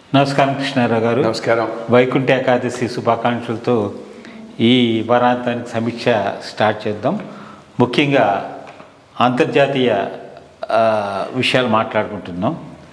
నమస్కారం కృష్ణారావు గారు నమస్కారం వైకుంఠ ఏకాదశి శుభాకాంక్షలతో ఈ వారాంతానికి సమీక్ష స్టార్ట్ చేద్దాం ముఖ్యంగా అంతర్జాతీయ ఆ, విషయాలు మాట్లాడుకుంటున్నాం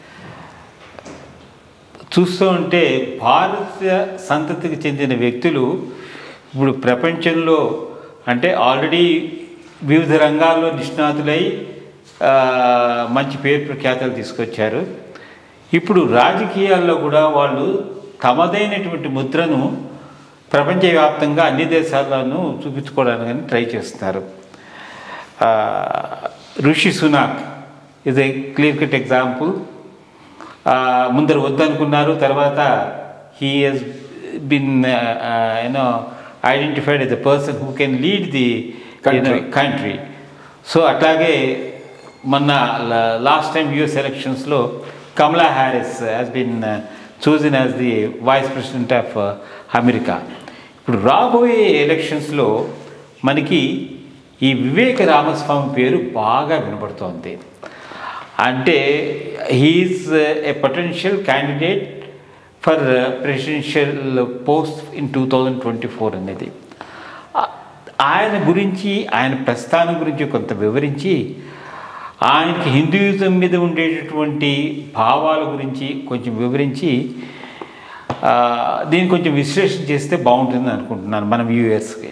చూస్తూ ఉంటే భారత సంతతికి చెందిన వ్యక్తులు ఇప్పుడు ప్రపంచంలో అంటే ఆల్రెడీ వివిధ రంగాల్లో నిష్ణాతులై ఆ, మంచి పేరు ప్రఖ్యాతలు తీసుకొచ్చారు ఇప్పుడు రాజకీయాల్లో కూడా వాళ్ళు తమదైనటువంటి ముద్రను ప్రపంచవ్యాప్తంగా అన్ని దేశాల్లోనూ చూపించుకోవడానికి ట్రై చేస్తున్నారు ఆ, ఋషి సునాక్ ఇది క్లియర్ కట్ ఎగ్జాంపుల్ ముందర వద్దనుకున్నారు తర్వాత he has been you know identified as the person who can lead the Country. Country so అట్లాగే మొన్న లాస్ట్ టైం యుఎస్ ఎలక్షన్స్లో Kamala Harris has been chosen as the vice president of America ఇప్పుడు రాబోయే ఎలక్షన్స్లో మనకి ఈ వివేక రామస్వామి పేరు బాగా వినపడుతోంది అంటే he is a potential candidate for presidential post in two thousand twenty four అనేది ఆ- ఆయన గురించి ఆయన ప్రస్థానం గురించి కొంత వివరించి ఆయనకి హిందూయిజం మీద ఉండేటటువంటి భావాల గురించి కొంచెం వివరించి ఆ, దీన్ని కొంచెం విశ్లేషణ చేస్తే బాగుంటుంది అనుకుంటున్నాను మనం యూఎస్కి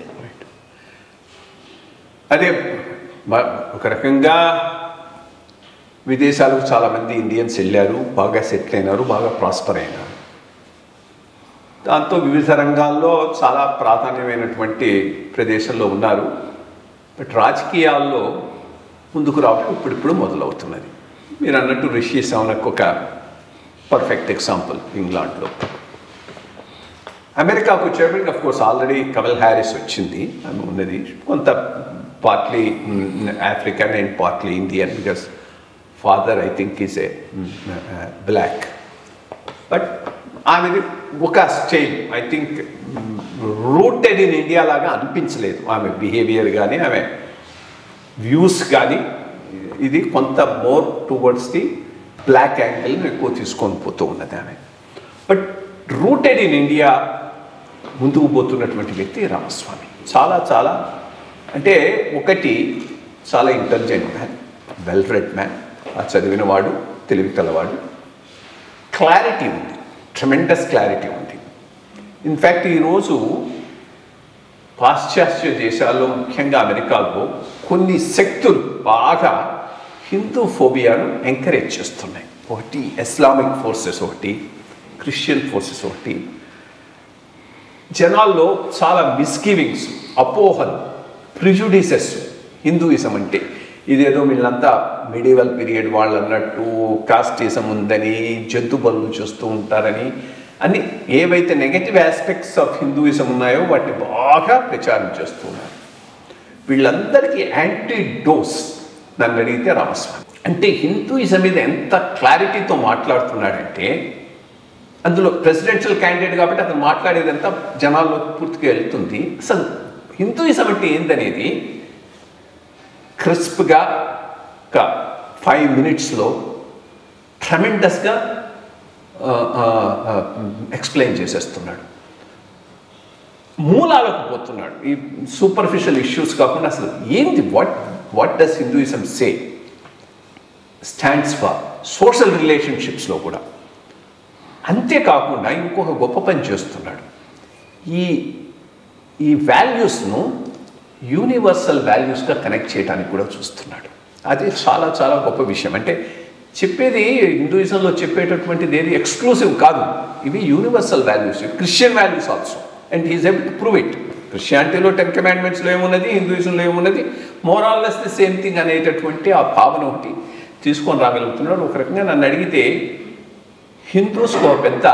అదే మ- ఒక రకంగా విదేశాలకు చాలామంది ఇండియన్స్ వెళ్ళారు బాగా సెటిల్ అయినారు బాగా ప్రాస్పర్ అయినారు దాంతో వివిధ రంగాల్లో చాలా ప్రాధాన్యమైనటువంటి ప్రదేశంలో ఉన్నారు బట్ రాజకీయాల్లో ముందుకు రావడం ఇప్పుడిప్పుడు మొదలవుతున్నది మీరు అన్నట్టు రిషి సౌనక్ ఒక పర్ఫెక్ట్ ఎగ్జాంపుల్ ఇంగ్లాండ్లో అమెరికాకు వచ్చేటప్పటికి of course already Kamal Harris వచ్చింది ఆమె ఉన్నది కొంత partly African and partly Indian because father I think is a black but ఆమెది ఒక style I think rooted in India లాగా అనిపించలేదు ఆమె బిహేవియర్ కానీ ఆమె వ్యూస్ కానీ ఇది కొంత మోర్ టువర్డ్స్ ది బ్లాక్ యాంగిల్ని ఎక్కువ తీసుకొని పోతూ ఉన్నది ఆమె బట్ రూటెడ్ ఇన్ ఇండియా ముందుకు పోతున్నటువంటి వ్యక్తి రామస్వామి చాలా చాలా అంటే ఒకటి చాలా intelligent man well read man ఆ చదివినవాడు తెలివి కలవాడు క్లారిటీ ఉంది ట్రమెండస్ క్లారిటీ ఉంది ఇన్ఫ్యాక్ట్ ఈరోజు పాశ్చాత్య దేశాల్లో ముఖ్యంగా అమెరికాలో కొన్ని శక్తులు బాగా హిందూ ఫోబియాను ఎంకరేజ్ చేస్తున్నాయి ఒకటి ఇస్లామిక్ ఫోర్సెస్ ఒకటి క్రిస్టియన్ ఫోర్సెస్ ఒకటి జనాల్లో చాలా మిస్గివింగ్స్ అపోహలు ప్రిజుడిసెస్ హిందూయిజం అంటే ఇదేదో వీళ్ళంతా మిడివల్ పీరియడ్ వాళ్ళు అన్నట్టు కాస్టిజం ఉందని జంతు బలులు చూస్తూ ఉంటారని అన్ని ఏవైతే నెగటివ్ ఆస్పెక్ట్స్ ఆఫ్ హిందూయిజం ఉన్నాయో వాటిని బాగా ప్రచారం చేస్తూ ఉన్నారు వీళ్ళందరికీ యాంటీ డోస్ నన్ను అడిగితే రామస్వామి అంటే హిందూయిజం మీద ఎంత క్లారిటీతో మాట్లాడుతున్నాడంటే అందులో ప్రెసిడెన్షియల్ క్యాండిడేట్ కాబట్టి అతను మాట్లాడేదంతా జనాల్లో పూర్తిగా వెళ్తుంది అసలు హిందూయిజం అంటే ఏందనేది క్రిస్ప్గా ఒక ఫైవ్ మినిట్స్లో ట్రమెండస్గా ఎక్స్ప్లెయిన్ చేసేస్తున్నాడు మూలాలకు పోతున్నాడు ఈ సూపర్ఫిషియల్ ఇష్యూస్ కాకుండా అసలు ఏంది what what does Hinduism say stands for social రిలేషన్షిప్స్లో కూడా అంతేకాకుండా ఇంకొక గొప్ప పని చేస్తున్నాడు ఈ ఈ వాల్యూస్ను యూనివర్సల్ వాల్యూస్గా కనెక్ట్ చేయడానికి కూడా చూస్తున్నాడు అది చాలా చాలా గొప్ప విషయం అంటే చెప్పేది హిందూయిజంలో చెప్పేటటువంటిది ఏది ఎక్స్క్లూసివ్ కాదు ఇవి universal values Christian values also and he's able to prove it క్రిస్టియానిటీలో టెన్ కమాండ్మెంట్స్లో ఏమున్నది హిందూయిజంలో ఏమున్నది మోరాల్లెస్ ది సేమ్ థింగ్ అనేటటువంటి ఆ భావన ఒకటి తీసుకొని రాగలుగుతున్నాడు ఒక రకంగా నన్ను అడిగితే హిందూస్కు ఒక పెద్ద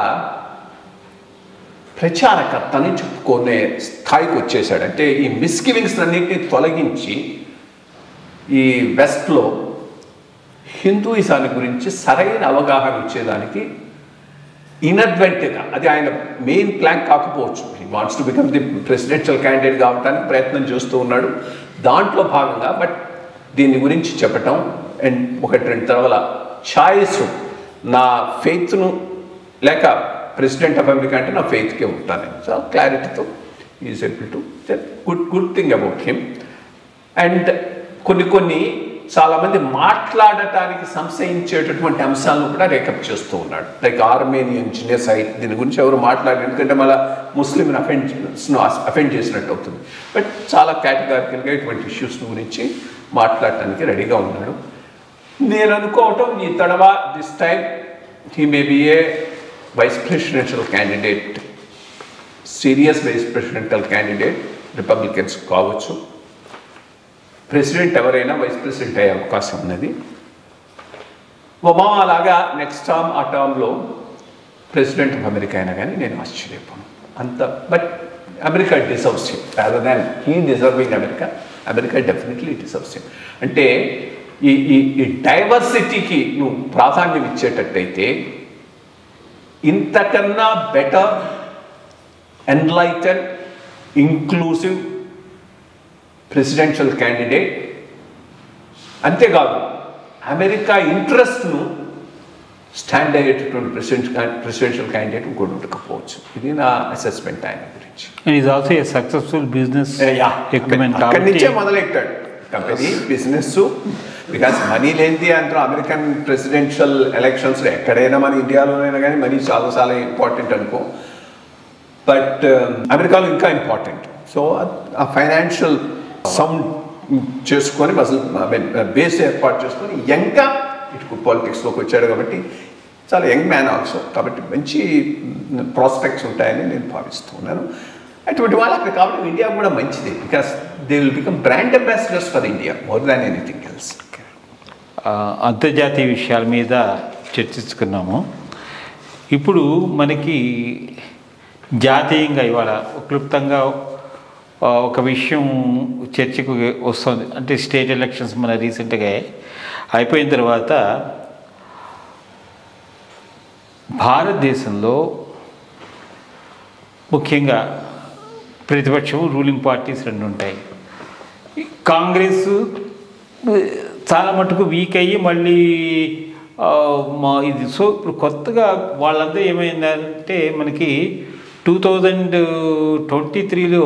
ప్రచారకర్త అని చెప్పుకునే స్థాయికి వచ్చేసాడు అంటే ఈ మిస్గివింగ్స్ అన్నింటినీ తొలగించి ఈ వెస్ట్లో హిందూయిజాన్ని గురించి సరైన అవగాహన ఇచ్చేదానికి ఇన్అడ్వెంట్గా అది ఆయన మెయిన్ ప్లాన్ కాకపోవచ్చు he wants to become the presidential candidate కావడానికి ప్రయత్నం చేస్తూ ఉన్నాడు దాంట్లో భాగంగా బట్ దీని గురించి చెప్పటం అండ్ ఒకటి రెండు తర్వాత ఛాయిస్ నా ఫెయిత్ను లేక ప్రెసిడెంట్ ఆఫ్ అమెరికా అంటే నా ఫెయిత్కే ఉంటాను నేను సో క్లారిటీతో is able to good good thing about him and కొన్ని కొన్ని చాలామంది మాట్లాడటానికి సంశయించేటటువంటి అంశాలను కూడా రేకప్ చేస్తూ ఉన్నాడు లైక్ ఆర్మేనియన్ జినెసైడ్ దీని గురించి ఎవరు మాట్లాడారు ఎందుకంటే మళ్ళీ ముస్లిం అఫెండ్ అఫెండ్ చేసినట్టు అవుతుంది బట్ చాలా కేటగారికల్గా ఇటువంటి ఇష్యూస్ గురించి మాట్లాడటానికి రెడీగా ఉన్నాడు నేను అనుకోవటం ఈ తడవ this time he may be a vice presidential candidate serious vice presidential candidate Republicans కావచ్చు ప్రెసిడెంట్ ఎవరైనా వైస్ ప్రెసిడెంట్ అయ్యే అవకాశం ఉన్నది ఒబామా లాగా నెక్స్ట్ టర్మ్ ఆ టర్మ్లో ప్రెసిడెంట్ ఆఫ్ అమెరికా అయినా కానీ నేను ఆశ్చర్యపోను అంత but America deserves him rather than he deserving America America definitely deserves him అంటే ఈ ఈ ఈ డైవర్సిటీకి నువ్వు ప్రాధాన్యం ఇచ్చేటట్టయితే ఇంతకన్నా better enlightened inclusive presidential candidate అంతేకాదు అమెరికా ఇంట్రెస్ట్ను స్టాండ్ అయ్యేటటువంటి ప్రెసిడెంట్ ప్రెసిడెన్షియల్ క్యాండిడేట్ ఇంకోటి ఉండకపోవచ్చు ఇది నా అసెస్మెంట్ ఆయన గురించి and is also a successful business equipment అక్కడి కాబట్టి నుంచే మొదలెట్టాడు కంపెనీ బిజినెస్ బికాస్ మనీ లేనిది అంటారు అమెరికన్ ప్రెసిడెన్షియల్ ఎలక్షన్స్ ఎక్కడైనా మన ఇండియాలోనైనా కానీ మనీ చాలా చాలా ఇంపార్టెంట్ అనుకో బట్ అమెరికాలో ఇంకా ఇంపార్టెంట్ సో ఆ ఫైనాన్షియల్ సౌండ్ చేసుకొని అసలు బేస్ ఏర్పాటు చేసుకొని యంగ్గా ఇటు పాలిటిక్స్లోకి వచ్చాడు కాబట్టి చాలా యంగ్ మ్యాన్ ఆల్సో కాబట్టి మంచి ప్రాస్పెక్ట్స్ ఉంటాయని నేను భావిస్తూ ఉన్నాను అటువంటి వాళ్ళు అక్కడ కాబట్టి ఇండియా కూడా మంచిది because they will become brand ambassadors for India more than anything else ఆ, అంతర్జాతీయ విషయాల మీద చర్చించుకున్నాము ఇప్పుడు మనకి జాతీయంగా ఇవాళ క్లుప్తంగా ఆ, ఒక విషయం చర్చకు వస్తుంది అంటే స్టేట్ ఎలక్షన్స్ మన రీసెంట్గా అయిపోయిన తర్వాత భారతదేశంలో ముఖ్యంగా ప్రతిపక్షం రూలింగ్ పార్టీస్ రెండు ఉంటాయి కాంగ్రెస్ చాలా మటుకు వీక్ అయ్యి మళ్ళీ ఆ, మా ఇది సో ఇప్పుడు కొత్తగా వాళ్ళంతా ఏమైందంటే మనకి టూ థౌజండ్ ట్వంటీ త్రీలో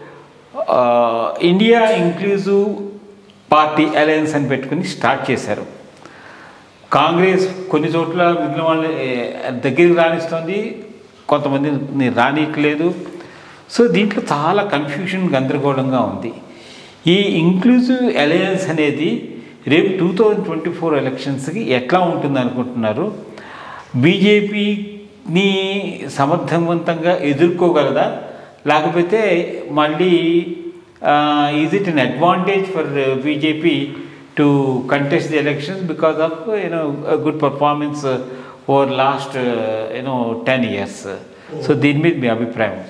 ఇండియా ఇంక్లూజివ్ పార్టీ అలయన్స్ అని పెట్టుకుని స్టార్ట్ చేశారు కాంగ్రెస్ కొన్ని చోట్ల మిగిలిన వాళ్ళని ఏ, దగ్గరికి రాణిస్తుంది కొంతమంది రానియట్లేదు సో దీంట్లో చాలా కన్ఫ్యూషన్ గందరగోళంగా ఉంది ఈ ఇంక్లూజివ్ అలయన్స్ అనేది రేపు టూ థౌజండ్ ట్వంటీ ఫోర్ ఎలక్షన్స్కి ఎట్లా ఉంటుంది అనుకుంటున్నారు బీజేపీని సమర్థవంతంగా ఎదుర్కోగలదా లేకపోతే మళ్ళీ is it an advantage for BJP to contest the elections because of you know good performance over last you know ten years so దీని మీద మీ అభిప్రాయం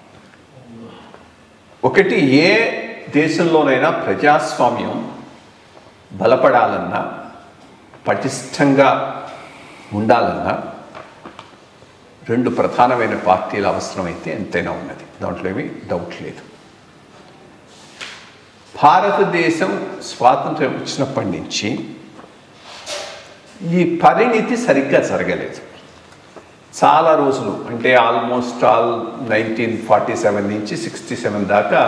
ఒకటి ఏ దేశంలోనైనా ప్రజాస్వామ్యం బలపడాలన్నా పటిష్టంగా ఉండాలన్నా రెండు ప్రధానమైన పార్టీల అవసరమైతే ఎంతైనా ఉన్నది దాంట్లో ఏమీ డౌట్ లేదు భారతదేశం స్వాతంత్ర్యం వచ్చినప్పటి నుంచి ఈ పరిణితి సరిగ్గా జరగలేదు చాలా రోజులు అంటే almost all nineteen forty seven నుంచి సిక్స్టీ సెవెన్ దాకా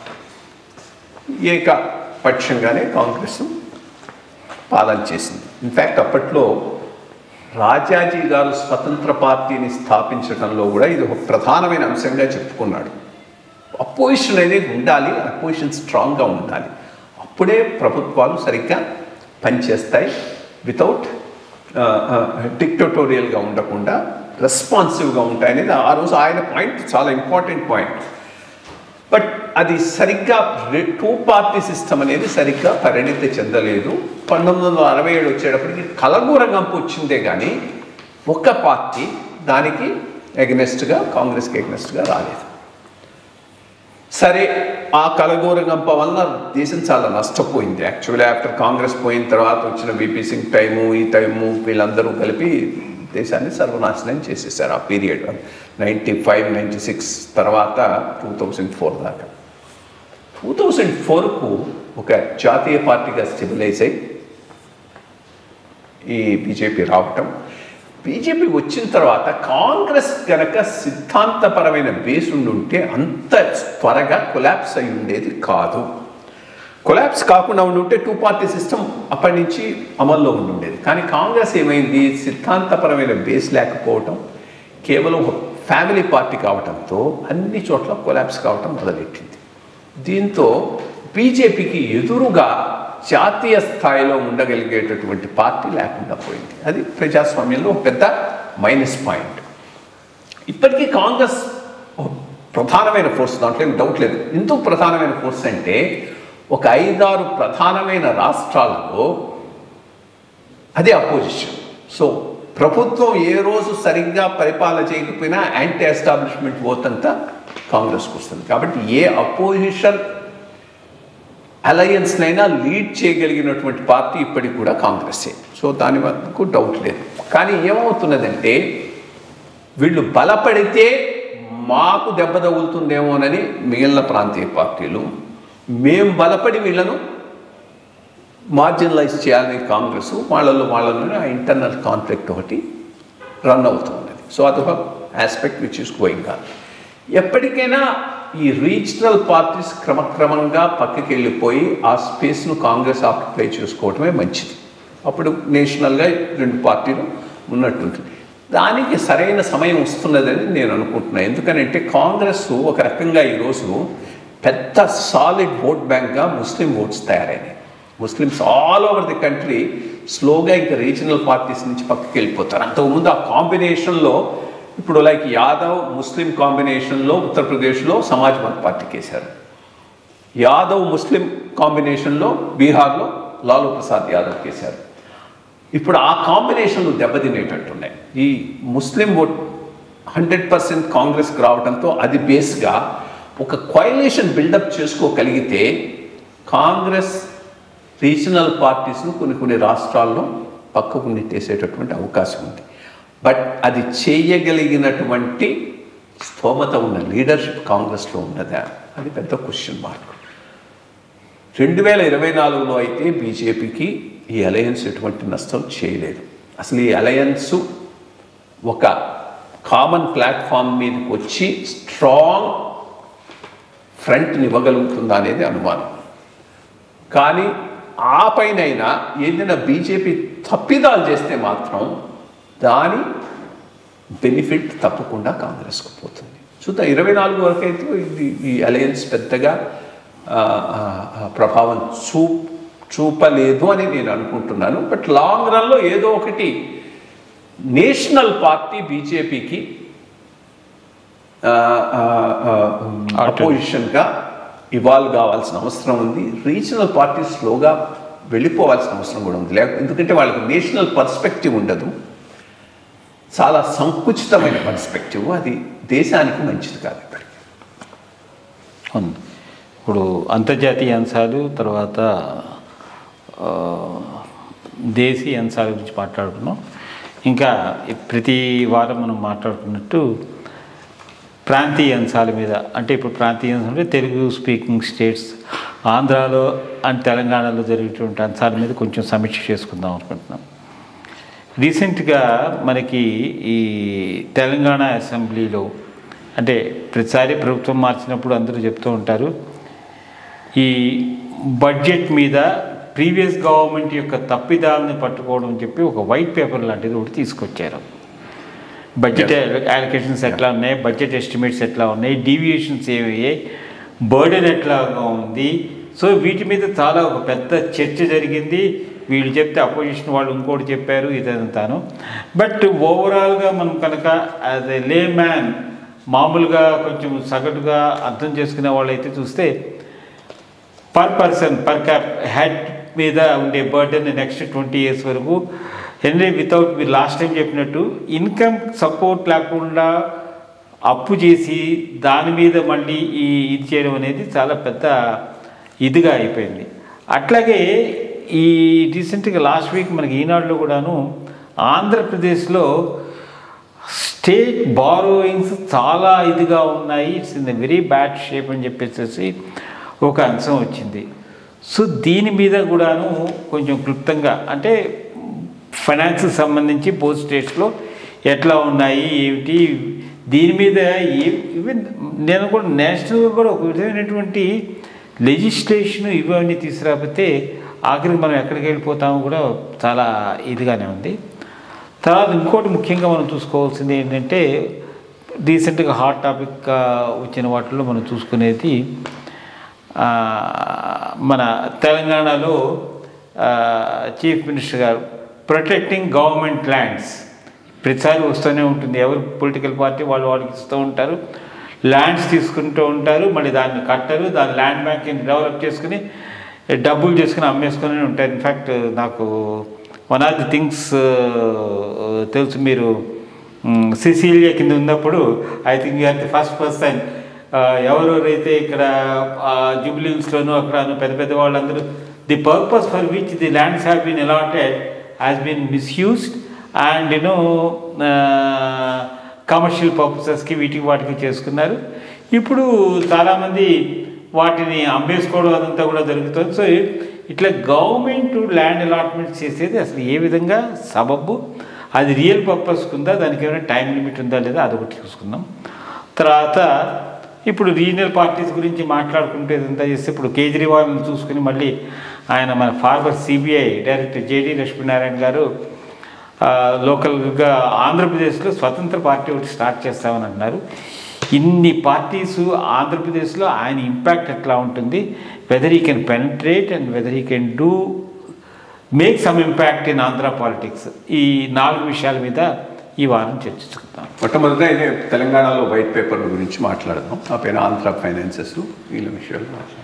ఏకపక్షంగానే కాంగ్రెస్ పాలన చేసింది ఇన్ఫ్యాక్ట్ అప్పట్లో రాజాజీ గారు స్వతంత్ర పార్టీని స్థాపించడంలో కూడా ఇది ఒక ప్రధానమైన అంశంగా చెప్పుకున్నాడు అపోజిషన్ అనేది ఉండాలి అపోజిషన్ స్ట్రాంగ్గా ఉండాలి అప్పుడే ప్రభుత్వాలు సరిగ్గా పనిచేస్తాయి వితౌట్ డిక్టటోరియల్గా ఉండకుండా రెస్పాన్సివ్గా ఉంటాయి అనేది ఆ రోజు ఆయన పాయింట్ చాలా ఇంపార్టెంట్ పాయింట్ బట్ అది సరిగ్గా టూ పార్టీ సిస్టమ్ అనేది సరిగ్గా పరిణితి చెందలేదు పంతొమ్మిది వందల అరవై ఏడు వచ్చేటప్పటికి కలగూర గంపు వచ్చిందే కానీ ఒక్క పార్టీ దానికి ఎగ్నెస్ట్గా కాంగ్రెస్కి ఎగ్నెస్ట్గా రాలేదు సరే ఆ కలగూర గంప వల్ల దేశం చాలా నష్టపోయింది యాక్చువల్లీ ఆఫ్టర్ కాంగ్రెస్ పోయిన తర్వాత వచ్చిన విపి సింగ్ టైము ఈ టైము వీళ్ళందరూ కలిపి దేశాన్ని సర్వనాశనం చేసేసారు ఆ period ninety five ninety six తర్వాత టూ థౌజండ్ ఫోర్ దాకా టూ థౌజండ్ ఫోర్కు ఒక జాతీయ పార్టీగా స్టెబిలైజ్ అయి ఈ బీజేపీ రావటం బీజేపీ వచ్చిన తర్వాత కాంగ్రెస్ గనక సిద్ధాంతపరమైన బేస్ ఉండి ఉంటే అంత త్వరగా కొలాప్స్ అయి ఉండేది కాదు కొలాప్స్ కాకుండా ఉండి ఉంటే టూ పార్టీ సిస్టమ్ అప్పటి నుంచి అమల్లో ఉండి ఉండేది కానీ కాంగ్రెస్ ఏమైంది సిద్ధాంతపరమైన బేస్ లేకపోవటం కేవలం ఒక ఫ్యామిలీ పార్టీ కావటంతో అన్ని చోట్ల కొలాప్స్ కావటం మొదలెట్టింది దీంతో బీజేపీకి ఎదురుగా జాతీయ స్థాయిలో ఉండగలిగేటటువంటి పార్టీ లేకుండా పోయింది అది ప్రజాస్వామ్యంలో ఒక పెద్ద మైనస్ పాయింట్ ఇప్పటికీ కాంగ్రెస్ ఒక ప్రధానమైన ఫోర్స్ దాంట్లో ఏం డౌట్ లేదు ఎందుకు ప్రధానమైన ఫోర్స్ అంటే ఒక ఐదారు ప్రధానమైన రాష్ట్రాలలో అదే అపోజిషన్ సో ప్రభుత్వం ఏ రోజు సరిగ్గా పరిపాలన చేయకపోయినా యాంటీ ఎస్టాబ్లిష్మెంట్ ఓత్ అంతా కాంగ్రెస్కి వస్తుంది కాబట్టి ఏ అపోజిషన్ అలయన్స్నైనా లీడ్ చేయగలిగినటువంటి పార్టీ ఇప్పటికి కూడా కాంగ్రెసే సో దాని వరకు డౌట్ లేదు కానీ ఏమవుతున్నదంటే వీళ్ళు బలపడితే మాకు దెబ్బ తగులుతుందేమోనని మిగిలిన ప్రాంతీయ పార్టీలు మేము బలపడి వీళ్ళను మార్జినలైజ్ చేయాలని కాంగ్రెస్ వాళ్ళలో వాళ్ళలోనే ఆ ఇంటర్నల్ కాన్ఫ్లిక్ట్ ఒకటి రన్ అవుతున్నది సో అదొక aspect which is going on ఎప్పటికైనా ఈ రీజనల్ పార్టీస్ క్రమక్రమంగా పక్కకి వెళ్ళిపోయి ఆ స్పేస్ను కాంగ్రెస్ ఆక్యుపై చేసుకోవటమే మంచిది అప్పుడు నేషనల్గా రెండు పార్టీలు ఉన్నట్టుంటుంది దానికి సరైన సమయం వస్తున్నదని నేను అనుకుంటున్నాను ఎందుకనంటే కాంగ్రెస్ ఒక రకంగా ఈరోజు పెద్ద సాలిడ్ ఓట్ బ్యాంక్గా ముస్లిం ఓట్స్ తయారైనాయి Muslims all over the country స్లోగా ఇంకా రీజనల్ పార్టీస్ నుంచి పక్కకి వెళ్ళిపోతారు అంతకుముందు ఆ కాంబినేషన్లో ఇప్పుడు లైక్ యాదవ్ ముస్లిం కాంబినేషన్లో ఉత్తరప్రదేశ్లో సమాజ్వాద్ పార్టీకి వేశారు యాదవ్ ముస్లిం కాంబినేషన్లో బీహార్లో లాలూ ప్రసాద్ యాదవ్ వేశారు ఇప్పుడు ఆ కాంబినేషన్లు దెబ్బతినేటట్టున్నాయి ఈ ముస్లిం ఓట్ హండ్రెడ్ పర్సెంట్ కాంగ్రెస్కి రావడంతో అది బేస్గా ఒక క్వైలేషన్ బిల్డప్ చేసుకోగలిగితే కాంగ్రెస్ రీజనల్ పార్టీస్ను కొన్ని కొన్ని రాష్ట్రాల్లో పక్కకు నెట్టేసేటటువంటి అవకాశం ఉంది బట్ అది చేయగలిగినటువంటి స్తోమత ఉన్న లీడర్షిప్ కాంగ్రెస్లో ఉన్నదా అది పెద్ద క్వశ్చన్ మార్క్ రెండు వేల ఇరవై నాలుగులో అయితే బీజేపీకి ఈ అలయన్స్ ఎటువంటి నష్టం చేయలేదు అసలు ఈ అలయన్స్ ఒక కామన్ ప్లాట్ఫామ్ మీదకి వచ్చి స్ట్రాంగ్ ఫ్రంట్ని ఇవ్వగలుగుతుందా అనేది అనుమానం కానీ ఆ పైనైనా ఏదైనా బీజేపీ తప్పిదాలు చేస్తే మాత్రం దాని బెనిఫిట్ తప్పకుండా కాంగ్రెస్కు పోతుంది చూద్దాం ఇరవై నాలుగు వరకు అయితే ఇది ఈ అలయన్స్ పెద్దగా ఆ, ఆ, ఆ, ప్రభావం చూ చూపలేదు అని నేను అనుకుంటున్నాను బట్ లాంగ్ రన్లో ఏదో ఒకటి నేషనల్ పార్టీ బీజేపీకి అపోజిషన్గా ఇవాల్వ్ కావాల్సిన అవసరం ఉంది రీజనల్ పార్టీ స్లోగా వెళ్ళిపోవాల్సిన అవసరం కూడా ఉంది లేక ఎందుకంటే వాళ్ళకి నేషనల్ పర్స్పెక్టివ్ ఉండదు చాలా సంకుచితమైన పర్స్పెక్టివ్ అది దేశానికి మంచిది కాదు ఇప్పటికి ఉంది ఇప్పుడు అంతర్జాతీయ అంశాలు తర్వాత ఆ, దేశీయ అంశాల గురించి మాట్లాడుకున్నాం ఇంకా ప్రతి వారం మనం మాట్లాడుకున్నట్టు ప్రాంతీయ అంశాల మీద అంటే ఇప్పుడు ప్రాంతీయ అంశాలు అంటే తెలుగు స్పీకింగ్ స్టేట్స్ ఆంధ్రాలో అండ్ తెలంగాణలో జరిగేటువంటి అంశాల మీద కొంచెం సమీక్ష చేసుకుందాం అనుకుంటున్నాం రీసెంట్గా మనకి ఈ తెలంగాణ అసెంబ్లీలో అంటే ప్రతిసారి ప్రభుత్వం మార్చినప్పుడు అందరూ చెప్తూ ఉంటారు ఈ బడ్జెట్ మీద ప్రీవియస్ గవర్నమెంట్ యొక్క తప్పిదాలని పట్టుకోవడం అని చెప్పి ఒక వైట్ పేపర్ లాంటిది ఒకటి తీసుకొచ్చారు బడ్జెట్ అలొకేషన్స్ ఎట్లా ఉన్నాయి బడ్జెట్ ఎస్టిమేట్స్ ఎట్లా ఉన్నాయి డీవియేషన్స్ ఏమయ్యాయి బర్డెన్ ఎట్లాగా ఉంది సో వీటి మీద చాలా ఒక పెద్ద చర్చ జరిగింది వీళ్ళు చెప్తే అపోజిషన్ వాళ్ళు ఇంకోటి చెప్పారు ఇదంతాను బట్ ఓవరాల్గా మనం కనుక యాజ్ ఎ లే మ్యాన్ మామూలుగా కొంచెం సగటుగా అర్థం చేసుకునే వాళ్ళైతే చూస్తే per person per capita మీద ఉండే బర్డెన్ నెక్స్ట్ ట్వంటీ ఇయర్స్ వరకు హెన్రీ వితౌట్ మీరు లాస్ట్ టైం చెప్పినట్టు ఇన్కమ్ సపోర్ట్ లేకుండా అప్పు చేసి దాని మీద మళ్ళీ ఈ ఇది చేయడం అనేది చాలా పెద్ద ఇదిగా అయిపోయింది అట్లాగే ఈ రీసెంట్గా లాస్ట్ వీక్ మనకి ఈనాడులో కూడాను ఆంధ్రప్రదేశ్లో స్టేట్ బారోయింగ్స్ చాలా ఇదిగా ఉన్నాయి it's in the very bad shape అని చెప్పేసి ఒక అంశం వచ్చింది సో దీని మీద కూడాను కొంచెం క్లుప్తంగా అంటే ఫైనాన్స్కి సంబంధించి బోత్ స్టేట్స్లో ఎట్లా ఉన్నాయి ఏమిటి దీని మీద ఈవెన్ నేను కూడా నేషనల్గా కూడా ఒక విధమైనటువంటి లెజిస్లేషన్ ఇవన్నీ తీసుకురాకపోతే ఆఖరికి మనం ఎక్కడికి వెళ్ళిపోతామో కూడా చాలా ఇదిగానే ఉంది తర్వాత ఇంకోటి ముఖ్యంగా మనం చూసుకోవాల్సింది ఏంటంటే రీసెంట్గా హాట్ టాపిక్గా వచ్చిన వాటిల్లో మనం చూసుకునేది ఆ, మన తెలంగాణలో చీఫ్ మినిస్టర్ గారు ప్రొటెక్టింగ్ గవర్నమెంట్ ల్యాండ్స్ ప్రతిసారి వస్తూనే ఉంటుంది ఎవరు పొలిటికల్ పార్టీ వాళ్ళు వాళ్ళకి ఇస్తూ ఉంటారు ల్యాండ్స్ తీసుకుంటూ ఉంటారు మళ్ళీ దాన్ని కట్టరు దాని ల్యాండ్ బ్యాంక్ని డెవలప్ చేసుకుని డబ్బులు చేసుకుని అమ్మేసుకుని ఉంటారు ఇన్ఫ్యాక్ట్ నాకు వన్ ఆఫ్ ది థింగ్స్ తెలుసు మీరు సిసిలియా కింద ఉన్నప్పుడు I think you're the first person ఎవరెవరైతే ఇక్కడ జూబ్లీస్లోనూ అక్కడ పెద్ద పెద్ద వాళ్ళందరూ the purpose for which the lands have been allotted has been misused and you know commercial పర్పసెస్కి వీటికి వాటికి చేసుకున్నారు ఇప్పుడు చాలామంది వాటిని అమ్మేసుకోవడం అదంతా కూడా జరుగుతుంది సో ఇట్లా గవర్నమెంట్ ల్యాండ్ అలాట్మెంట్ చేసేది అసలు ఏ విధంగా సబబు అది రియల్ పర్పస్కి ఉందా దానికి ఏమైనా టైం లిమిట్ ఉందా లేదా అదొకటి చూసుకుందాం తర్వాత ఇప్పుడు రీజనల్ పార్టీస్ గురించి మాట్లాడుకుంటే ఇదంతా చేస్తే ఇప్పుడు కేజ్రీవాల్ని చూసుకుని మళ్ళీ ఆయన మన former CBI director JD Lakshminarayana garu ఆ, లోకల్గా ఆంధ్రప్రదేశ్లో స్వతంత్ర పార్టీ ఒకటి స్టార్ట్ చేస్తామని అన్నారు ఇన్ని పార్టీస్ ఆంధ్రప్రదేశ్లో ఆయన ఇంపాక్ట్ ఎట్లా ఉంటుంది whether he can penetrate and whether he can do make some impact in Andhra politics ఈ నాలుగు విషయాల మీద ఈ వారం చర్చించుకుందాం మొట్టమొదట ఇదే తెలంగాణలో వైట్ పేపర్ గురించి మాట్లాడదాం ఆ పైన ఆంధ్ర ఫైనాన్సెస్ వీళ్ళ విషయాలు మాట్లాడదాం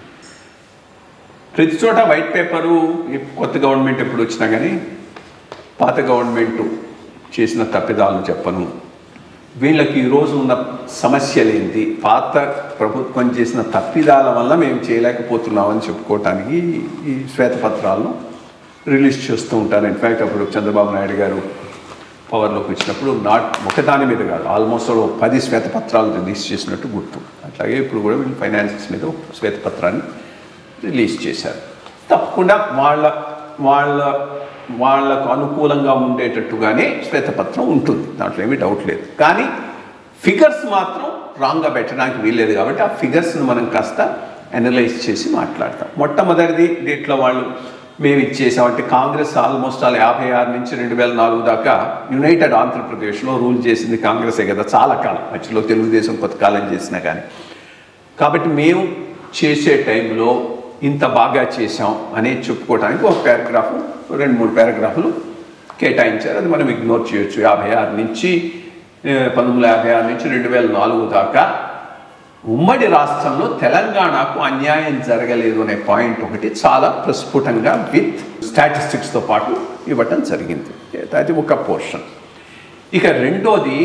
ప్రతి చోట వైట్ పేపరు ఈ కొత్త గవర్నమెంట్ ఎప్పుడు వచ్చినా కానీ పాత గవర్నమెంట్ చేసిన తప్పిదాలు చెప్పను వీళ్ళకి ఈరోజు ఉన్న సమస్యలు ఏంటి పాత ప్రభుత్వం చేసిన తప్పిదాల వల్ల మేము చేయలేకపోతున్నామని చెప్పుకోవటానికి ఈ శ్వేతపత్రాలను రిలీజ్ చేస్తూ ఉంటారు ఇన్ఫ్యాక్ట్ అప్పుడు చంద్రబాబు నాయుడు గారు పవర్లోకి వచ్చినప్పుడు నాట్ ఒకదాని మీద కాదు ఆల్మోస్ట్ ఓ పది శ్వేతపత్రాలు రిలీజ్ చేసినట్టు గుర్తు అట్లాగే ఇప్పుడు కూడా వీళ్ళు ఫైనాన్సెస్ మీద ఒక శ్వేతపత్రాన్ని రిలీజ్ చేశారు తప్పకుండా వాళ్ళ వాళ్ళ వాళ్ళకు అనుకూలంగా ఉండేటట్టుగానే శ్వేతపత్రం ఉంటుంది దాంట్లో ఏమీ డౌట్ లేదు కానీ ఫిగర్స్ మాత్రం రాంగ్గా పెట్టడానికి వీల్లేదు కాబట్టి ఆ ఫిగర్స్ను మనం కాస్త అనలైజ్ చేసి మాట్లాడతాం మొట్టమొదటిది దీంట్లో వాళ్ళు మేము ఇచ్చేసామంటే కాంగ్రెస్ ఆల్మోస్ట్ ఆల్ యాభై ఆరు నుంచి రెండు వేల నాలుగు దాకా యునైటెడ్ ఆంధ్రప్రదేశ్లో రూల్ చేసింది కాంగ్రెసే కదా చాలా కాలం మధ్యలో తెలుగుదేశం కొంత కాలం చేసినా కానీ కాబట్టి మేము చేసే టైంలో ఇంత బాగా చేసాం అనేది చెప్పుకోవడానికి ఒక పారాగ్రాఫ్ రెండు మూడు పారాగ్రాఫ్లు కేటాయించారు అది మనం ఇగ్నోర్ చేయొచ్చు యాభై ఆరు నుంచి ఏ, పంతొమ్మిది వందల యాభై ఆరు నుంచి రెండు వేల నాలుగు దాకా ఉమ్మడి రాష్ట్రంలో తెలంగాణకు అన్యాయం జరగలేదు అనే పాయింట్ ఒకటి చాలా ప్రస్ఫుటంగా విత్ స్టాటిస్టిక్స్తో పాటు ఇవ్వటం జరిగింది అది ఒక పోర్షన్ ఇక రెండోది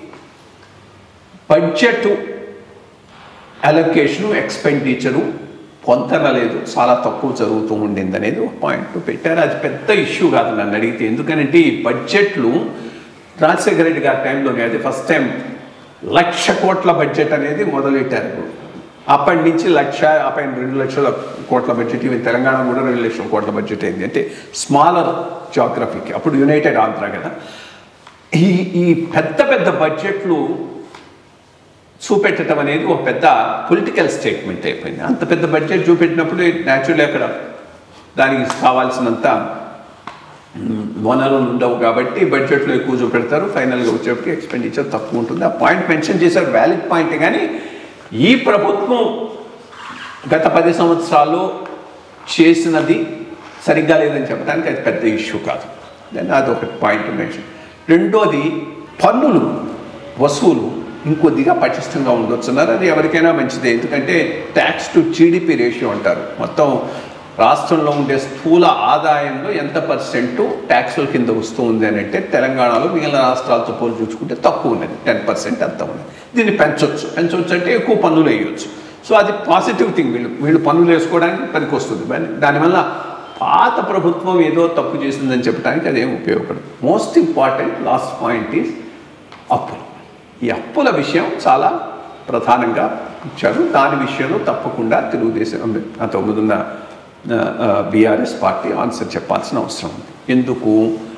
బడ్జెట్ అలొకేషను ఎక్స్పెండిచరు పొంతన లేదు చాలా తక్కువ జరుగుతూ ఉండింది అనేది ఒక పాయింట్ పెట్టారు అది పెద్ద ఇష్యూ కాదు నన్ను అడిగితే ఎందుకంటే ఈ బడ్జెట్లు రాజశేఖర రెడ్డి గారి టైంలోనే అది ఫస్ట్ టైం లక్ష కోట్ల బడ్జెట్ అనేది మొదలెట్టారు ఇప్పుడు అప్పటి నుంచి లక్ష ఆ పైన రెండు లక్షల కోట్ల బడ్జెట్ ఇవి తెలంగాణ కూడా రెండు లక్షల కోట్ల బడ్జెట్ అయింది అంటే స్మాలర్ జాగ్రఫీకి అప్పుడు యునైటెడ్ ఆంధ్ర కదా ఈ ఈ పెద్ద పెద్ద బడ్జెట్లు చూపెట్టడం అనేది ఒక పెద్ద పొలిటికల్ స్టేట్మెంట్ అయిపోయింది అంత పెద్ద బడ్జెట్ చూపెట్టినప్పుడు న్యాచురల్లీ అక్కడ దానికి కావాల్సినంత మ్, వనరులు ఉండవు కాబట్టి బడ్జెట్లో ఎక్కువ చూపెడతారు ఫైనల్గా వచ్చేప్పటికి ఎక్స్పెండిచర్ తక్కువ ఉంటుంది ఆ పాయింట్ మెన్షన్ చేశారు వ్యాలిడ్ పాయింట్ కానీ ఈ ప్రభుత్వం గత పది సంవత్సరాలు చేసినది సరిగ్గా లేదని చెప్పడానికి అది పెద్ద ఇష్యూ కాదు దెన్ అది ఒక పాయింట్ మెన్షన్ రెండోది పన్నులు వసూలు ఇంకొద్దిగా పటిష్టంగా ఉండొచ్చున్నారు అది ఎవరికైనా మంచిదే ఎందుకంటే ట్యాక్స్ టు జీడిపి రేషియో అంటారు మొత్తం రాష్ట్రంలో ఉండే స్థూల ఆదాయంలో ఎంత పర్సెంట్ ట్యాక్సుల కింద వస్తూ ఉంది అని అంటే తెలంగాణలో మిగిలిన రాష్ట్రాలతో పోలి చూసుకుంటే తక్కువ ఉన్నది టెన్ పర్సెంట్ అంత ఉన్నది దీన్ని పెంచవచ్చు పెంచవచ్చు అంటే ఎక్కువ పన్నులు వేయవచ్చు సో అది పాజిటివ్ థింగ్ వీళ్ళు వీళ్ళు పన్నులు వేసుకోవడానికి పనికి వస్తుంది మరి దానివల్ల పాత ప్రభుత్వం ఏదో తప్పు చేసిందని చెప్పడానికి అదేం ఉపయోగపడదు most important last point is అప్పులు ఈ అప్పుల విషయం చాలా ప్రధానంగా ఇచ్చారు దాని విషయంలో తప్పకుండా తెలుగుదేశం అంతకుముందున్న బీఆర్ఎస్ పార్టీ ఆన్సర్ చెప్పాల్సిన అవసరం ఉంది ఎందుకు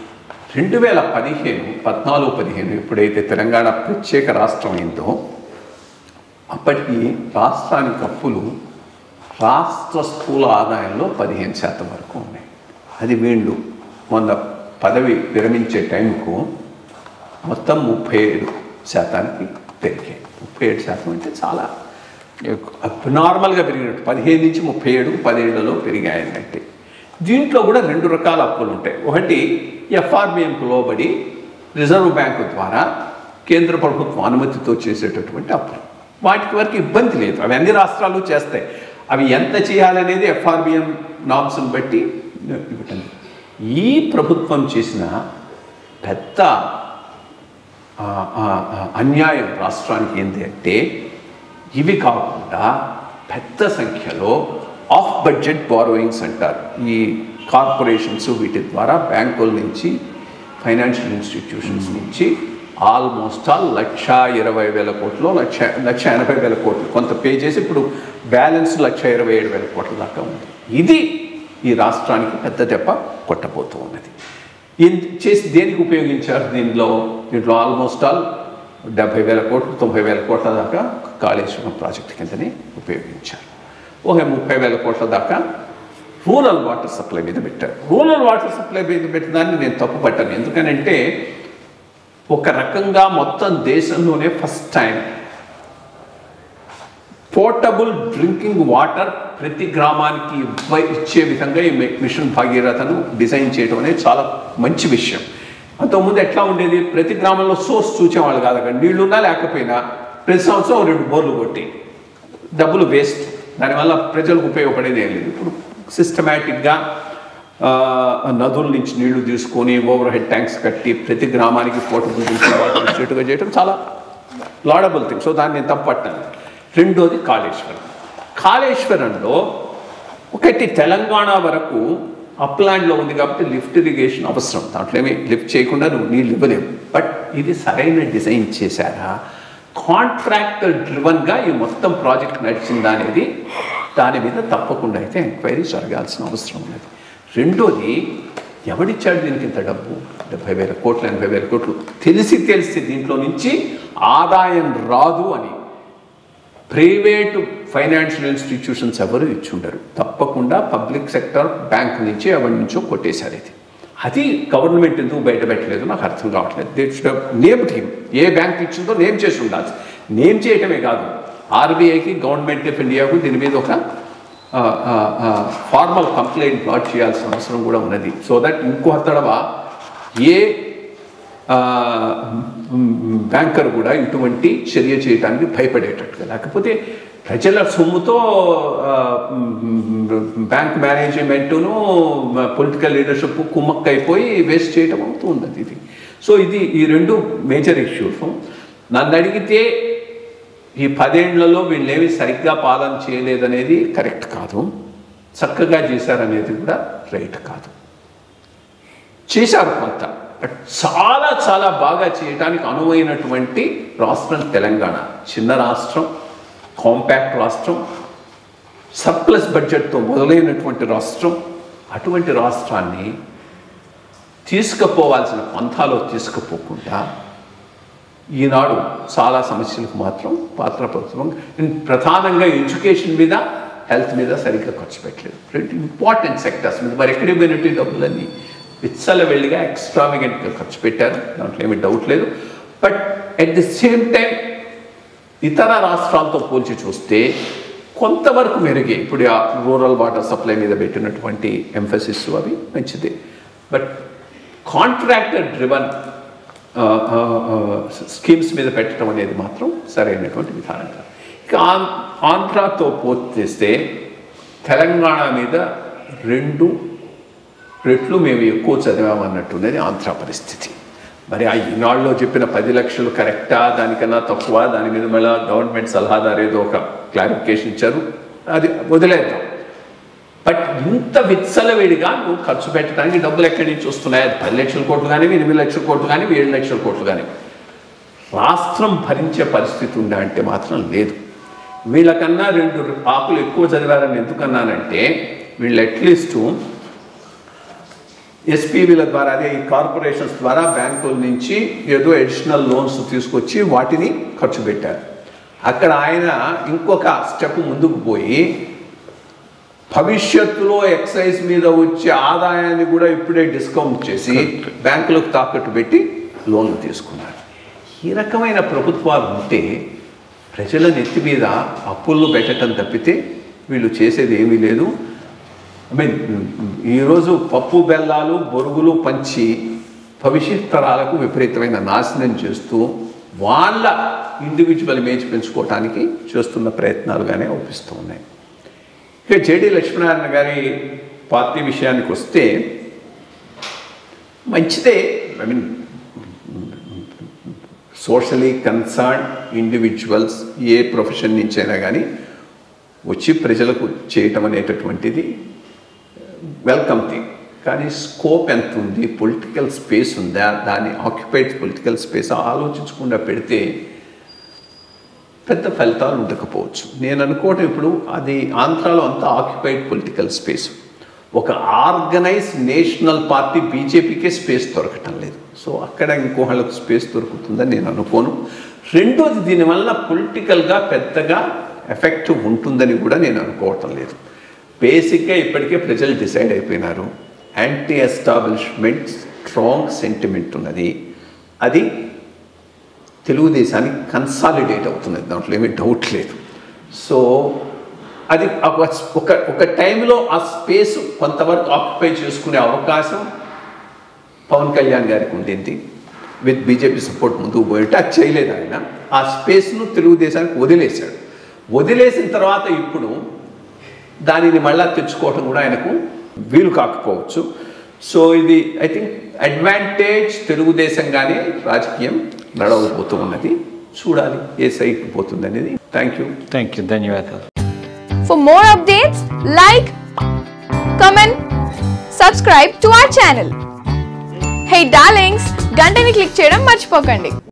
రెండు వేల పదిహేను పద్నాలుగు పదిహేను ఎప్పుడైతే తెలంగాణ ప్రత్యేక రాష్ట్రం అయిందో అప్పటికి రాష్ట్రానికి అప్పులు రాష్ట్ర స్థూల ఆదాయంలో పదిహేను శాతం వరకు ఉన్నాయి అది వీళ్ళు మొన్న పదవి విరమించే టైంకు మొత్తం ముప్పై ఏడు శాతానికి పెరిగాయి ముప్పై ఏడు శాతం అంటే చాలా ఎక్కువ నార్మల్గా పెరిగినట్టు పదిహేను నుంచి ముప్పై ఏడు పదేళ్లలో పెరిగాయన్నట్టు దీంట్లో కూడా రెండు రకాల అప్పులు ఉంటాయి ఒకటి ఎఫ్ఆర్బిఎంకు లోబడి రిజర్వ్ బ్యాంకు ద్వారా కేంద్ర ప్రభుత్వం అనుమతితో చేసేటటువంటి అప్పులు వాటికి వరకు ఇబ్బంది లేదు అవి అన్ని రాష్ట్రాలు చేస్తాయి అవి ఎంత చేయాలనేది ఎఫ్ఆర్బిఎం నామ్స్ని బట్టి ఇవ్వటం ఈ ప్రభుత్వం చేసిన పెద్ద ఆ, ఆ, ఆ, అన్యాయం రాష్ట్రానికి ఏంటి అంటే ఇవి కాకుండా పెద్ద సంఖ్యలో ఆఫ్ బడ్జెట్ బారోయింగ్స్ అంటారు ఈ కార్పొరేషన్స్ వీటి ద్వారా బ్యాంకుల నుంచి ఫైనాన్షియల్ ఇన్స్టిట్యూషన్స్ నుంచి ఆల్మోస్ట్ ఆల్ లక్ష ఇరవై వేల కోట్లు లక్ష లక్ష ఎనభై వేల కోట్లు కొంత పే చేసి ఇప్పుడు బ్యాలెన్స్ లక్ష ఇరవై ఏడు వేల కోట్ల దాకా ఉంది ఇది ఈ రాష్ట్రానికి పెద్ద దెబ్బ కొట్టబోతూ ఉన్నది ఏం చేసి దేనికి ఉపయోగించారు దీనిలో దీంట్లో ఆల్మోస్ట్ ఆల్ డెబ్బై వేల కోట్లు తొంభై వేల కోట్ల దాకా కాళేశ్వరం ప్రాజెక్ట్ కిందనే ఉపయోగించారు ఒక ముప్పై వేల కోట్ల దాకా రూరల్ వాటర్ సప్లై మీద పెట్టారు రూరల్ వాటర్ సప్లై మీద పెట్టిన దాన్ని నేను తప్పు పట్టాను ఎందుకనంటే ఒక రకంగా మొత్తం దేశంలోనే first time portable drinking water ప్రతి గ్రామానికి ఇవ్వ ఇచ్చే విధంగా ఈ మి- మిషన్ భాగీరథను డిజైన్ చేయడం అనేది చాలా మంచి విషయం అంతకుముందు ఎట్లా ఉండేది ప్రతి గ్రామంలో సోర్స్ చూసేవాళ్ళు కాదు అక్కడ నీళ్లున్నా లేకపోయినా ప్రతి సంవత్సరం రెండు బోర్లు కొట్టి డబ్బులు వేస్ట్ దానివల్ల ప్రజలకు ఉపయోగపడేది ఏం లేదు ఇప్పుడు సిస్టమేటిక్గా నదుల నుంచి నీళ్లు తీసుకొని ఓవర్ హెడ్ ట్యాంక్స్ కట్టి ప్రతి గ్రామానికి పోర్టబుల్ డ్రింకింగ్ వాటర్ ఇచ్చేట్టుగా చేయడం చాలా లాడబుల్ థింగ్ సో దాన్ని నేను తప్పట్టాను రెండోది కాళేశ్వరం కాళేశ్వరంలో ఒకటి తెలంగాణ వరకు అప్లాండ్లో ఉంది కాబట్టి లిఫ్ట్ ఇరిగేషన్ అవసరం దాంట్లో ఏమి లిఫ్ట్ చేయకుండా నువ్వు నీళ్ళు ఇవ్వలేవు బట్ ఇది సరైన డిజైన్ చేశారా కాంట్రాక్టర్ డ్రివన్గా ఈ మొత్తం ప్రాజెక్ట్ నడిచిందా అనేది దాని మీద తప్పకుండా అయితే ఎంక్వైరీ జరగాల్సిన అవసరం ఉన్నది రెండోది ఎవడిచ్చాడు దీనికి ఇంత డబ్బు డెబ్బై వేల కోట్లు ఎనభై వేల కోట్లు తెలిసి తెలిసి దీంట్లో నుంచి ఆదాయం రాదు అని ప్రైవేటు ఫైనాన్షియల్ ఇన్స్టిట్యూషన్స్ ఎవరు ఇచ్చుండరు తప్పకుండా పబ్లిక్ సెక్టర్ బ్యాంక్ నుంచి ఎవరి నుంచో కొట్టేశారు ఇది అది గవర్నమెంట్ ఎందుకు బయట పెట్టలేదు నాకు అర్థం కావట్లేదు దే షుడ్ నేమ్ టీమ్ ఏ బ్యాంక్ ఇచ్చిందో నేమ్ చేసి ఉండాలి నేమ్ చేయటమే కాదు ఆర్బీఐకి గవర్నమెంట్ ఆఫ్ ఇండియాకు దీని మీద ఒక ఫార్మల్ కంప్లైంట్ లాడ్ చేయాల్సిన అవసరం కూడా ఉన్నది సో దట్ ఇంకో తడవ ఏ ఆ, బ్యాంకర్ కూడా ఇటువంటి చర్య చేయడానికి భయపడేటట్టుగా లేకపోతే ప్రజల సొమ్ముతో ఆ, బ్యాంక్ మేనేజ్మెంటును పొలిటికల్ లీడర్షిప్ కుమ్మక్కైపోయి వేస్ట్ చేయటం అవుతూ ఉన్నది ఇది సో ఇది ఈ రెండు మేజర్ ఇష్యూస్ నన్ను అడిగితే ఈ పదేళ్లలో వీళ్ళేమి సరిగ్గా పాలన చేయలేదనేది కరెక్ట్ కాదు చక్కగా చేశారనేది కూడా రైట్ కాదు చేశారు కొంత బట్ చాలా చాలా బాగా చేయడానికి అనువైనటువంటి రాష్ట్రం తెలంగాణ చిన్న రాష్ట్రం కాంపాక్ట్ రాష్ట్రం సర్ప్లస్ బడ్జెట్తో మొదలైనటువంటి రాష్ట్రం అటువంటి రాష్ట్రాన్ని తీసుకుపోవాల్సిన పంథాలో తీసుకుపోకుండా ఈనాడు చాలా సమస్యలకు మాత్రం పాత్ర ప్రభుత్వం ప్రధానంగా ఎడ్యుకేషన్ మీద హెల్త్ మీద సరిగ్గా ఖర్చు పెట్టలేదు రెండు ఇంపార్టెంట్ సెక్టర్స్ మీద మరి ఎక్కడికి పోయినట్టు ఈ డబ్బులన్నీ విచ్చల వెళ్ళిగా ఎక్స్ట్రావిగెంట్గా ఖర్చు పెట్టారు దాంట్లో ఏమీ డౌట్ లేదు but at the same time ఇతర రాష్ట్రాలతో పోల్చి చూస్తే కొంతవరకు మెరుగే ఇప్పుడు ఆ రూరల్ వాటర్ సప్లై మీద పెట్టినటువంటి ఎంఫసిస్ అవి మంచిదే బట్ కాంట్రాక్టర్ డ్రివన్ స్కీమ్స్ మీద పెట్టడం అనేది మాత్రం సరైనటువంటి విధానం కాదు ఇక ఆం- ఆంధ్రాతో పోల్చేస్తే తెలంగాణ మీద రెండు రెట్లు మేము ఎక్కువ చదివామన్నట్టున్నది ఆంధ్ర పరిస్థితి మరి ఆ ఈనాడులో చెప్పిన పది లక్షలు కరెక్టా దానికన్నా తక్కువ దాని మీద మళ్ళీ గవర్నమెంట్ సలహాదారు ఏదో ఒక క్లారిఫికేషన్ ఇచ్చారు అది వదిలేద్దాం బట్ ఇంత విత్సలవిడిగా నువ్వు ఖర్చు పెట్టడానికి డబ్బులు ఎక్కడి నుంచి వస్తున్నాయి అది పది లక్షల కోట్లు కానీ ఎనిమిది లక్షల కోట్లు కానీ ఏడు లక్షల కోట్లు కానీ రాష్ట్రం భరించే పరిస్థితి ఉందా అంటే మాత్రం లేదు వీళ్ళకన్నా రెండు ఆకులు ఎక్కువ చదివారని ఎందుకన్నానంటే వీళ్ళు అట్లీస్ట్ ఎస్పీవీల ద్వారా అదే ఈ కార్పొరేషన్స్ ద్వారా బ్యాంకుల నుంచి ఏదో అడిషనల్ లోన్స్ తీసుకొచ్చి వాటిని ఖర్చు పెట్టారు అక్కడ ఆయన ఇంకొక స్టెప్ ముందుకు పోయి భవిష్యత్తులో ఎక్సైజ్ మీద వచ్చే ఆదాయాన్ని కూడా ఇప్పుడే డిస్కౌంట్ చేసి బ్యాంకులకు తాకట్టు పెట్టి లోన్లు తీసుకున్నారు ఈ రకమైన ప్రభుత్వాలు ఉంటే ప్రజల నెత్తి మీద అప్పులు పెట్టడం తప్పితే వీళ్ళు చేసేది ఏమీ లేదు ఐ మీన్ ఈరోజు పప్పు బెల్లాలు బొరుగులు పంచి భవిష్యత్ తరాలకు విపరీతమైన నాశనం చేస్తూ వాళ్ళ ఇండివిజువల్ ఇమేజ్ పెంచుకోవటానికి చేస్తున్న ప్రయత్నాలుగానే అవుపిస్తూ ఉన్నాయి ఇక జేడి లక్ష్మీనారాయణ గారి పార్టీ విషయానికి వస్తే మంచిదే I mean socially concern individuals ఏ ప్రొఫెషన్ నుంచైనా కానీ వచ్చి ప్రజలకు చేయటం అనేటటువంటిది వెల్కమ్ థింగ్ కానీ స్కోప్ ఎంత ఉంది పొలిటికల్ స్పేస్ ఉందా దాన్ని ఆక్యుపైడ్ పొలిటికల్ స్పేస్ ఆలోచించకుండా పెడితే పెద్ద ఫలితాలు ఉండకపోవచ్చు నేను అనుకోవటం ఇప్పుడు అది ఆంధ్రాలో అంతా ఆక్యుపైడ్ పొలిటికల్ స్పేస్ ఒక ఆర్గనైజ్ నేషనల్ పార్టీ బీజేపీకే స్పేస్ దొరకటం లేదు సో అక్కడ ఇంకోళ్ళకు స్పేస్ దొరుకుతుందని నేను అనుకోను రెండోది దీనివల్ల పొలిటికల్గా పెద్దగా ఎఫెక్ట్ ఉంటుందని కూడా నేను అనుకోవటం లేదు బేసిక్గా ఇప్పటికే ప్రజలు డిసైడ్ అయిపోయినారు యాంటీ ఎస్టాబ్లిష్మెంట్ స్ట్రాంగ్ సెంటిమెంట్ ఉన్నది అది తెలుగుదేశానికి కన్సాలిడేట్ అవుతున్నది దాంట్లో ఏమీ డౌట్ లేదు సో అది ఒక ఒక ఒక టైంలో ఆ స్పేస్ కొంతవరకు ఆక్యుపై చేసుకునే అవకాశం పవన్ కళ్యాణ్ గారికి ఉండింది విత్ బీజేపీ సపోర్ట్ ముందుకు పోయితే అది చేయలేదు ఆయన ఆ స్పేస్ను తెలుగుదేశానికి వదిలేశాడు వదిలేసిన తర్వాత ఇప్పుడు దానిని మళ్ళా తెచ్చుకోవటం కూడా ఆయనకు వీలు కాకపోవచ్చు సో ఇది ఐ థింక్ అడ్వాంటేజ్ తెలుగుదేశంగానే రాజకీయం నడవబోతూ ఉన్నది చూడాలి ఏ సైడ్కి పోతుంది అనేది థ్యాంక్ యూ థ్యాంక్ యూ ధన్యవాదాలు For more updates, like, comment, subscribe to our channel. Hey darlings, గంటని click చేయడం మర్చిపోకండి